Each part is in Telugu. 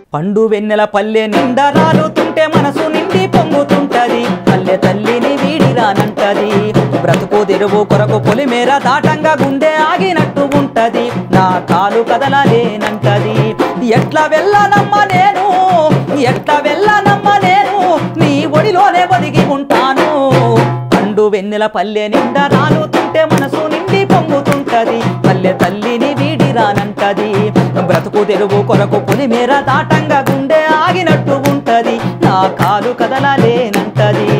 పండు వెన్నెల పల్లె నిండా రాలుతుంటే మనసు నిండి పొంగుతుంటది పల్లె తల్లిని వీడిరానంటది బ్రతుకు తెరువు కొరకు పొలిమేర దాటంగా గుండె ఆగినట్టు ఉంటది నా కాలు కదలలేనంటది ఎట్లా వెళ్ళనమ్మ నేను ఎట్లా వెళ్ళనమ్మ నేను నీ ఒడిలోనే ఒదిగి ఉంటాను పండు వెన్నెల పల్లె నిండా రాలుతుంటే మనసు నిండి పొంగుతుంటది పల్లె తల్లిని వీడిరానంటది బ్రతుకు తెరువు కొరకు పులిమేర దాటంగా గుండె ఆగినట్టు ఉంటది నా కాలు కదలలేనంటది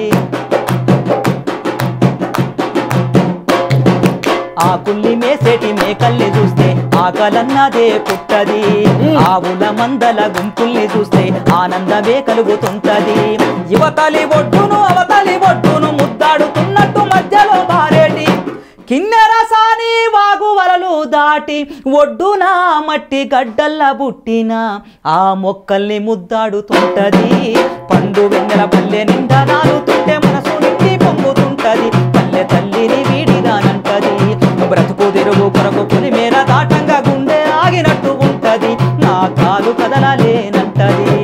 ఆకుల్ని మేసేటి మేకల్ని చూస్తే ఆకలన్నదే పుట్టది ఆవుల మందల గుంపుల్ని చూస్తే ఆనందమే కలుగుతుంటది యువతలి ఒడ్డును అవతలి ఒడ్డును ముద్దాడుతున్నట్టు మధ్యలో బారేటి కిన్నెర సాని వాగు వలలు దాటి ఒడ్డున మట్టి గడ్డల్ల బుట్టిన ఆ మొక్కల్ని ముద్దాడుతుంటది పండు వెన్నెల పల్లె నిండా నాలుతుంటే మనసు నిండి పొంగుతుంటది పల్లె తల్లిని వీడిగానంటది బ్రతుకు తెరువు కొరకు పులిమేర దాటంగా గుండె ఆగినట్టు ఉంటది నా కాలు కదలలేనంటది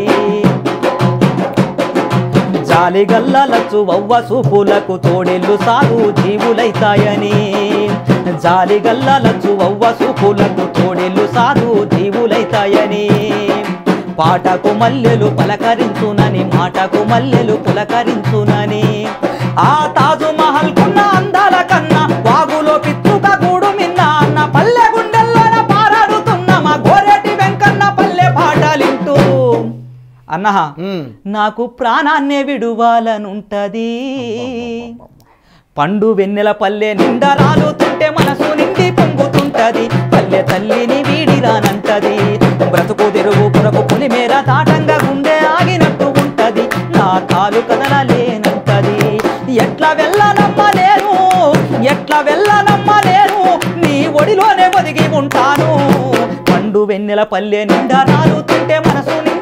జాలి గల్లలచ్చు వవ్వ సూపులకు తోడెల్లు సాగు జీవులైతాయని జాలి గల్లలచ్చు వవ్వ సూపులకు తోడెల్లు సాగు జీవులైతాయని పాటకు మల్లెలు పలకరించునని మాటకు మల్లెలు పులకరించునని ఆ తాజు మహల్ కున్న అందాల కన్నా వాగులో పిచ్చుక గూడు మిన్న అన్న పల్లె గుండెల్లోన పారాడుతున్న మా గోరెటి వెంకన్న పల్లె పాటలింటూ అన్నహా ఉమ్. నాకు ప్రాణాన్నే విడువాలనుంటది పండు వెన్నెల పల్లె నిండా రాలుతుంటే మనసు నిండి పొంగుతుంటది పల్లె తల్లిని వీడిరానంటది బ్రతుకు తెరువు కొరకు పులిమేర దాటంగా గుండె ఆగినట్టు ఉంటది నా కాలు కదలలేనంటది ఎట్లా వెళ్ళనమ్మ నేను ఎట్లా వెళ్ళనమ్మ నేను నీ ఒడిలోనే ఒదిగి ఉంటాను పండు వెన్నెల పల్లె నిండా రాలుతుంటే మనసు నిండి